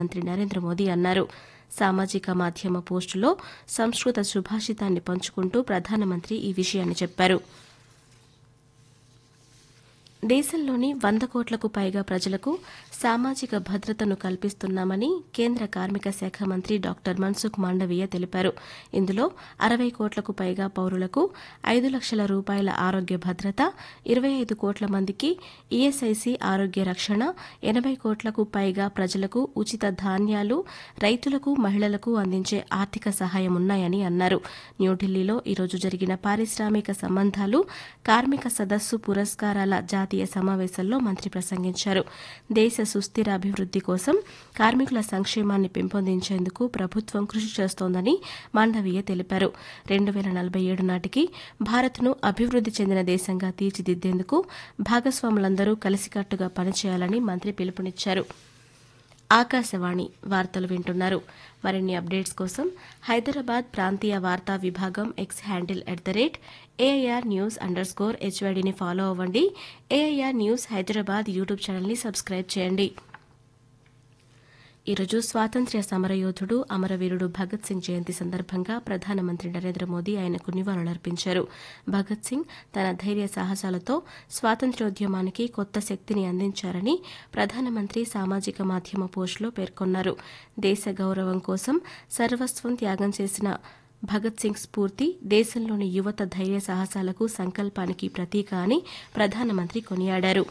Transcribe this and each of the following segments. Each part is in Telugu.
మంత్రి నరేంద్ర మోదీ అన్నారు సామాజిక మాధ్యమ పోస్టులో సంస్కృత సుభాషితాన్ని పంచుకుంటూ ప్రధానమంత్రి ఈ విషయాన్ని చెప్పారు దేశంలోని వంద కోట్లకు పైగా ప్రజలకు సామాజిక భద్రతను కల్పిస్తున్నామని కేంద్ర కార్మిక శాఖ మంత్రి డాక్టర్ మన్సుఖ్ మాండవీయ తెలిపారు ఇందులో అరవై కోట్లకు పైగా పౌరులకు ఐదు లక్షల రూపాయల ఆరోగ్య భద్రత ఇరవై ఐదు కోట్ల మందికి ఈఎస్ఐసి ఆరోగ్య రక్షణ ఎనబై కోట్లకు పైగా ప్రజలకు ఉచిత ధాన్యాలు రైతులకు మహిళలకు అందించే ఆర్థిక సహాయం ఉన్నాయని అన్నారు న్యూఢిల్లీలో ఈరోజు జరిగిన పారిశ్రామిక సంబంధాలు కార్మిక సదస్సు పురస్కారాల జాతీయ సమావేశంలో మంత్రి ప్రసంగించారు దేశ సుస్థిర అభివృద్ది కోసం కార్మికుల సంక్షేమాన్ని పెంపొందించేందుకు ప్రభుత్వం కృషి చేస్తోందని మాండవీయ తెలిపారు రెండు వేల నలభై ఏడు నాటికి భారత్ను అభివృద్ది చెందిన దేశంగా తీర్చిదిద్దేందుకు భాగస్వాములందరూ కలిసికట్టుగా పనిచేయాలని మంత్రి పిలుపునిచ్చారు ఆకాశవాణి వార్తలు వింటున్నారు మరిన్ని అప్డేట్స్ కోసం హైదరాబాద్ ప్రాంతీయ వార్తా విభాగం X handle at the rate AIR news underscore హెచ్వైడీని ఫాలో అవ్వండి ఏఐఆర్ న్యూస్ హైదరాబాద్ యూట్యూబ్ ఛానల్ని సబ్స్క్రైబ్ చేయండి ఈరోజు స్వాతంత్ర్య సమరయోధుడు అమరవీరుడు భగత్ సింగ్ జయంతి సందర్భంగా ప్రధానమంత్రి నరేంద్ర మోదీ ఆయనకు నివాళులర్పించారు భగత్ సింగ్ తన ధైర్య సాహసాలతో స్వాతంత్ర్యోద్యమానికి కొత్త శక్తిని అందించారని ప్రధానమంత్రి సామాజిక మాధ్యమ పోస్టులో పేర్కొన్నారు దేశ గౌరవం కోసం సర్వస్వం త్యాగం చేసిన భగత్ సింగ్ స్ఫూర్తి దేశంలోని యువత ధైర్య సాహసాలకు సంకల్పానికి ప్రతీక అని ప్రధానమంత్రి కొనియాడారు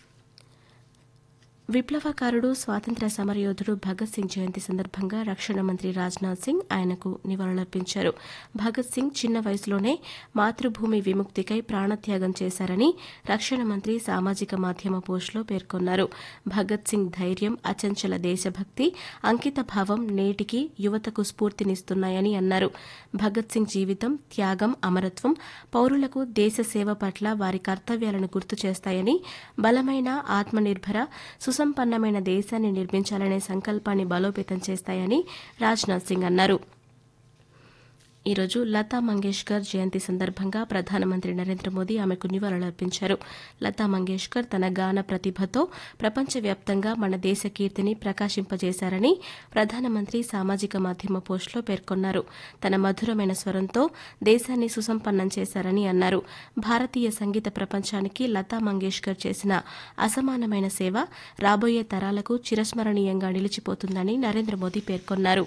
విప్లవకారుడు స్వాతంత్ర్య సమరయోధుడు భగత్ సింగ్ జయంతి సందర్భంగా రక్షణ మంత్రి రాజ్నాథ్ సింగ్ ఆయనకు నివాళులర్పించారు భగత్ సింగ్ చిన్న వయసులోనే మాతృభూమి విముక్తికై ప్రాణత్యాగం చేశారని రక్షణ మంత్రి సామాజిక మాధ్యమ పోస్టులో పేర్కొన్నారు భగత్ సింగ్ ధైర్యం అచంచల దేశభక్తి అంకిత భావం నేటికి యువతకు స్ఫూర్తినిస్తున్నాయని అన్నారు భగత్ సింగ్ జీవితం త్యాగం అమరత్వం పౌరులకు దేశ సేవ పట్ల వారి కర్తవ్యాలను గుర్తు చేస్తాయని బలమైన ఆత్మనిర్భర సుసంపన్నమైన దేశాన్ని నిర్మించాలనే సంకల్పాన్ని బలోపేతం చేస్తాయని రాజ్నాథ్ సింగ్ అన్నారు ఈరోజు లతా మంగేష్కర్ జయంతి సందర్భంగా ప్రధానమంత్రి నరేంద్ర మోదీ ఆమెకు నివాళులర్పించారు లతా మంగేష్కర్ తన గాన ప్రతిభతో ప్రపంచవ్యాప్తంగా మన దేశ కీర్తిని ప్రకాశింపజేశారని ప్రధానమంత్రి సామాజిక మాధ్యమ పోస్టులో పేర్కొన్నారు తన మధురమైన స్వరంతో దేశాన్ని సుసంపన్నం చేశారని అన్నారు భారతీయ సంగీత ప్రపంచానికి లతా మంగేష్కర్ చేసిన అసమానమైన సేవ రాబోయే తరాలకు చిరస్మరణీయంగా నిలిచిపోతుందని నరేంద్ర మోదీ పేర్కొన్నారు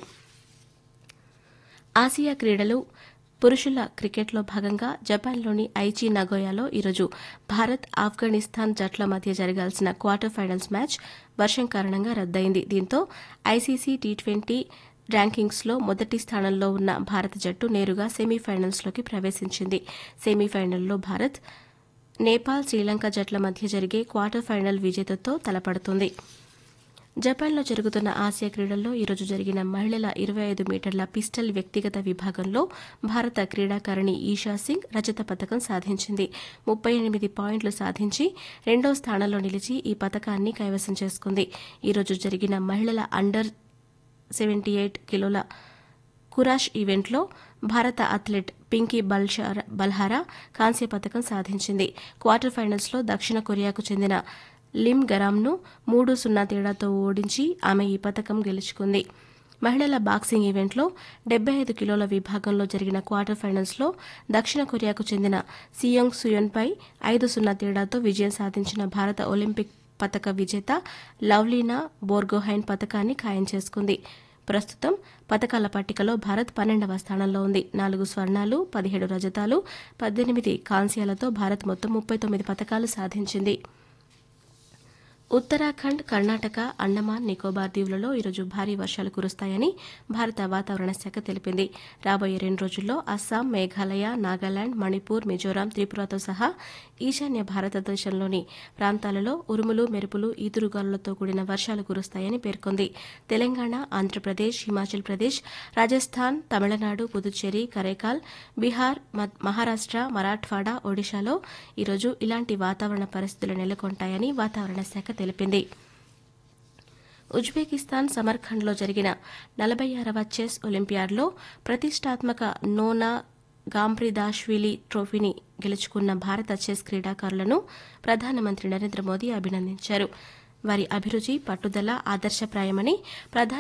ఆసియా క్రీడలు పురుషుల క్రికెట్లో భాగంగా జపాన్లోని ఐచి నగోయాలో ఈరోజు భారత్ ఆఫ్ఘనిస్తాన్ జట్ల మధ్య జరగాల్సిన క్వార్టర్ ఫైనల్స్ మ్యాచ్ వర్షం కారణంగా రద్దయింది దీంతో ఐసీసీ టీ ట్వంటీ ర్యాంకింగ్స్లో మొదటి స్థానంలో ఉన్న భారత జట్టు నేరుగా సెమీఫైనల్స్లోకి ప్రవేశించింది సెమీఫైనల్లో భారత్ నేపాల్ శ్రీలంక జట్ల మధ్య జరిగే క్వార్టర్ ఫైనల్ విజేతతో తలపడుతుంది జపాన్లో జరుగుతున్న ఆసియా క్రీడల్లో ఈరోజు జరిగిన మహిళల ఇరవై ఐదు మీటర్ల పిస్టల్ వ్యక్తిగత విభాగంలో భారత క్రీడాకారిణి ఈషా సింగ్ రజత పథకం సాధించింది ముప్పై ఎనిమిది పాయింట్లు సాధించి రెండో స్థానంలో నిలిచి ఈ పథకాన్ని కైవసం చేసుకుంది ఈరోజు జరిగిన మహిళల అండర్ సెవెంటీ ఎయిట్ కిలోల కురాష్ ఈవెంట్లో భారత అథ్లెట్ పింకీ బల్హారా కాంస్య పథకం సాధించింది క్వార్టర్ ఫైనల్స్లో దక్షిణ కొరియాకు చెందిన లిమ్ గరామ్ను మూడు సున్నా తేడాతో ఓడించి ఆమె ఈ పథకం గెలుచుకుంది మహిళల బాక్సింగ్ ఈవెంట్లో డెబ్బై ఐదు కిలోల విభాగంలో జరిగిన క్వార్టర్ ఫైనల్స్లో దక్షిణ కొరియాకు చెందిన సియోంగ్ సుయోన్పై ఐదు సున్నా తేడాతో విజయం సాధించిన భారత ఒలింపిక్ పథక విజేత లవ్లీనా బోర్గోహైన్ పథకాన్ని ఖాయం చేసుకుంది ప్రస్తుతం పథకాల పట్టికలో భారత్ పన్నెండవ స్థానంలో ఉంది నాలుగు స్వర్ణాలు పదిహేడు రజతాలు పద్దెనిమిది కాంస్యాలతో భారత్ మొత్తం ముప్పై తొమ్మిది పథకాలు సాధించింది ఉత్తరాఖండ్ కర్ణాటక అండమాన్ నికోబార్ దీవులలో ఈరోజు భారీ వర్షాలు కురుస్తాయని భారత వాతావరణ శాఖ తెలిపింది రాబోయే రెండు రోజుల్లో అస్సాం మేఘాలయ నాగాలాండ్ మణిపూర్ మిజోరాం త్రిపురతో సహా ఈశాన్య భారతదేశంలోని ప్రాంతాలలో ఉరుములు మెరుపులు ఈదురుగాలులతో కూడిన వర్షాలు కురుస్తాయని పేర్కొంది తెలంగాణ ఆంధ్రప్రదేశ్ హిమాచల్ ప్రదేశ్ రాజస్థాన్ తమిళనాడు పుదుచ్చేరి కరైకాల్ బీహార్ మహారాష్ట మరాఠ్వాడా ఒడిశాలో ఈరోజు ఇలాంటి వాతావరణ పరిస్థితులు నెలకొంటాయని వాతావరణ శాఖ తెలిపింది ఉజ్బెకిస్తాన్ సమర్ఖండ్లో జరిగిన నలభై ఆరవ చెస్ ఒలింపియాడ్లో ప్రతిష్టాత్మక నోనా గాంప్రిదాష్విలి ట్రోఫీని గెలుచుకున్న భారత చెస్ క్రీడాకారులను ప్రధానమంత్రి నరేంద్ర మోదీ అభినందించారు వారి అభిరుచి పట్టుదల ఆదర్శప్రాయమని ప్రధాని